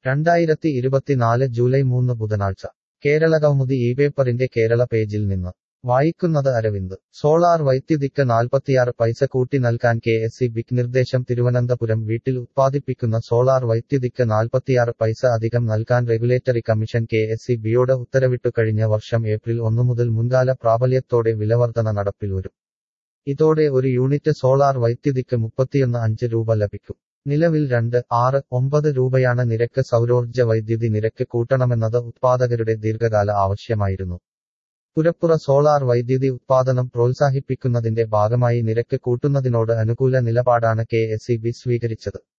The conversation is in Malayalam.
രണ്ടായിരത്തി ഇരുപത്തിനാല് ജൂലൈ മൂന്ന് ബുധനാഴ്ച കേരളകൗമുദി ഈ പേപ്പറിന്റെ കേരള പേജിൽ നിന്ന് വായിക്കുന്നത് അരവിന്ദ് സോളാർ വൈദ്യുതിക്ക് നാൽപ്പത്തിയാറ് പൈസ കൂട്ടി നൽകാൻ കെ എസ് ഇ ബിക്ക് നിർദ്ദേശം തിരുവനന്തപുരം വീട്ടിൽ ഉത്പാദിപ്പിക്കുന്ന സോളാർ വൈദ്യുതിക്ക് നാൽപ്പത്തിയാറ് പൈസ അധികം നൽകാൻ regulatory commission K S E ബിയോട് ഉത്തരവിട്ടു കഴിഞ്ഞ വർഷം ഏപ്രിൽ ഒന്നു മുതൽ മുൻകാല പ്രാബല്യത്തോടെ വിലവർധന നടപ്പിൽ വരും ഇതോടെ ഒരു യൂണിറ്റ് സോളാർ വൈദ്യുതിക്ക് മുപ്പത്തിയൊന്ന് അഞ്ച് രൂപ ലഭിക്കും നിലവിൽ രണ്ട് ആറ് ഒമ്പത് രൂപയാണ് നിരക്ക് സൗരോർജ്ജ വൈദ്യുതി നിരക്ക് കൂട്ടണമെന്നത് ഉത്പാദകരുടെ ദീർഘകാല ആവശ്യമായിരുന്നു പുരപ്പുറ സോളാർ വൈദ്യുതി ഉത്പാദനം പ്രോത്സാഹിപ്പിക്കുന്നതിന്റെ ഭാഗമായി നിരക്ക് കൂട്ടുന്നതിനോട് അനുകൂല നിലപാടാണ് കെ എസ് ഇ ബി സ്വീകരിച്ചത്